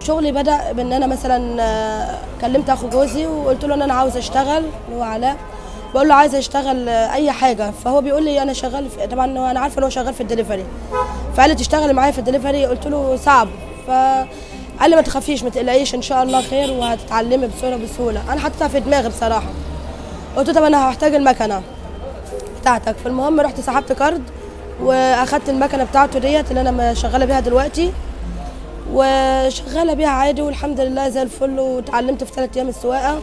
شغلي بدا بان انا مثلا آه، كلمت اخو جوزي وقلت له ان انا عاوز اشتغل اللي هو علاء بقول له عايز اشتغل آه، اي حاجه فهو بيقول لي انا شغال في طبعا هو انا عارفه ان هو شغال في الدليفري فقال لي تشتغلي معايا في الدليفري قلت له صعب فقال لي ما تخافيش ما تقلقيش ان شاء الله خير وهتتعلمي بسهوله بسهوله انا حطيتها في دماغي بصراحه قلت له طب انا هحتاج المكنه بتاعتك فالمهم رحت سحبت كارد واخدت المكنه بتاعته ديت اللي انا شغاله بيها دلوقتي وشغاله بيها عادي والحمد لله زي الفل وتعلمت في ثلاث ايام السواقه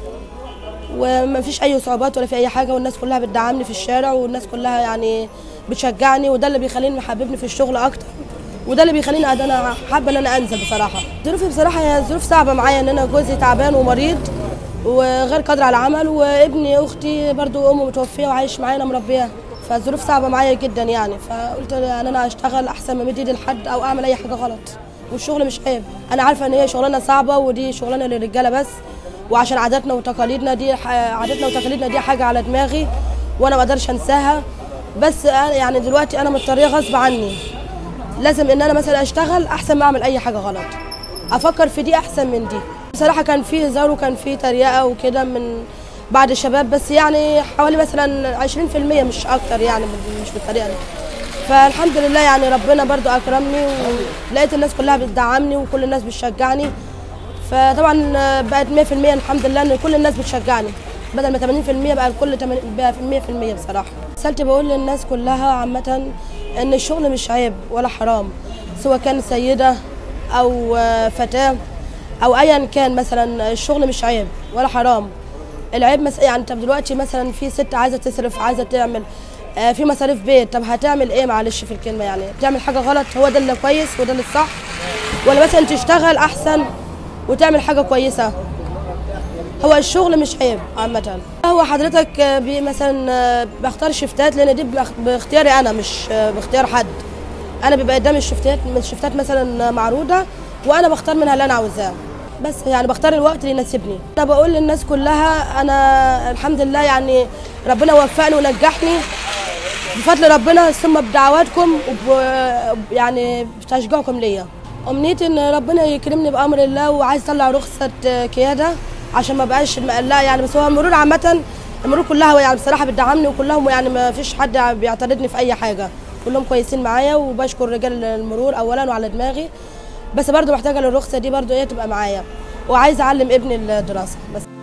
وما فيش اي صعوبات ولا في اي حاجه والناس كلها بتدعمني في الشارع والناس كلها يعني بتشجعني وده اللي بيخليني محببني في الشغل اكتر وده اللي بيخليني قاعدة انا حابه ان انا انزل بصراحه ظروفي بصراحه هي ظروف صعبه معايا ان انا جوزي تعبان ومريض وغير قادر على العمل وابني اختي برضو امه متوفيه وعايش معانا مربيها فالظروف صعبه معايا جدا يعني فقلت ان انا اشتغل احسن ما مد ايدي لحد او اعمل اي حاجه غلط والشغل مش عيب انا عارفه ان هي شغلانه صعبه ودي شغلانه للرجاله بس وعشان عاداتنا وتقاليدنا دي ح- عاداتنا وتقاليدنا دي حاجه على دماغي وانا ما اقدرش انساها بس أنا يعني دلوقتي انا مضطريه غصب عني لازم ان انا مثلا اشتغل احسن ما اعمل اي حاجه غلط افكر في دي احسن من دي بصراحه كان في هزار وكان في تريقه وكده من بعض الشباب بس يعني حوالي مثلا 20% مش اكتر يعني مش بالطريقه دي فالحمد لله يعني ربنا برضو اكرمني ولقيت الناس كلها بتدعمني وكل الناس بتشجعني فطبعا بقت 100% الحمد لله ان كل الناس بتشجعني بدل ما 80% بقى الكل 80 بقى 100% بصراحه رسالتي بقول للناس كلها عامه ان الشغل مش عيب ولا حرام سواء كان سيده او فتاه او ايا كان مثلا الشغل مش عيب ولا حرام العيب مس... يعني طب دلوقتي مثلا في ست عايزه تصرف عايزه تعمل آه، في مصاريف بيت طب هتعمل ايه معلش في الكلمه يعني تعمل حاجه غلط هو ده اللي كويس وده اللي الصح ولا مثلا تشتغل احسن وتعمل حاجه كويسه هو الشغل مش عيب عامة هو حضرتك آه، بي مثلا آه، بختار شفتات لان دي باخ- باختياري انا مش آه، باختيار حد انا بيبقى قدامي الشفتات الشفتات مثلا معروضة وانا بختار منها اللي انا عاوزاه بس يعني بختار الوقت اللي يناسبني انا بقول للناس كلها انا الحمد لله يعني ربنا وفقني ونجحني بفضل ربنا ثم بدعواتكم وب يعني بتشجيعكم ليا امنيتي ان ربنا يكرمني بامر الله وعايز اطلع رخصه قياده عشان ما بقاش مقلقه يعني بس هو المرور عامه المرور كلها يعني بصراحه بتدعمني وكلهم يعني ما فيش حد بيعترضني في اي حاجه كلهم كويسين معايا وبشكر رجال المرور اولا وعلى دماغي بس برضو محتاجه للرخصه دي برضو ايه تبقى معايا وعايزه اعلم ابني الدراسه بس